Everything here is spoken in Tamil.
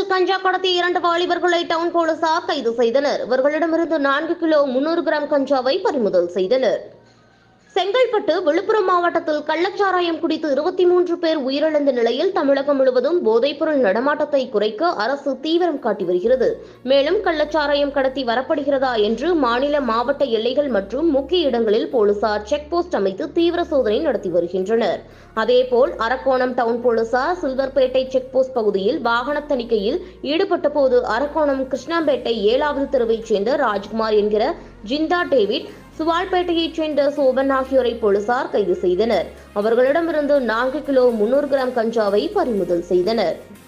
மாவட்டத்தில் கஞ்சா கடத்திய இரண்டு வாலிபர்களை டவுன் போலீசார் கைது செய்தனர் இவர்களிடமிருந்து நான்கு கிலோ முன்னூறு கிராம் கஞ்சாவை பறிமுதல் செய்தனர் செங்கல்பட்டு விழுப்புரம் மாவட்டத்தில் கள்ளச்சாராயம் குடித்து இருபத்தி மூன்று பேர் உயிரிழந்த நிலையில் தமிழகம் முழுவதும் போதைப்பொருள் நடமாட்டத்தை குறைக்க அரசு தீவிரம் காட்டி வருகிறது மேலும் கள்ளச்சாராயம் கடத்தி வரப்படுகிறதா என்று மாநில மாவட்ட எல்லைகள் மற்றும் முக்கிய இடங்களில் போலீசார் செக் போஸ்ட் அமைத்து தீவிர சோதனை நடத்தி வருகின்றனர் அதேபோல் அரக்கோணம் டவுன் போலீசார் சில்வர்பேட்டை செக் போஸ்ட் பகுதியில் வாகன தணிக்கையில் ஈடுபட்ட போது அரக்கோணம் கிருஷ்ணாம்பேட்டை ஏழாவது தெருவைச் சேர்ந்த ராஜ்குமார் என்கிற ஜிந்தா டேவிட் சுவால்பேட்டையைச் சேர்ந்த சோபன் ஆகியோரை போலீசார் கைது செய்தனர் அவர்களிடமிருந்து நான்கு கிலோ முன்னூறு கிராம் கஞ்சாவை பறிமுதல் செய்தனர்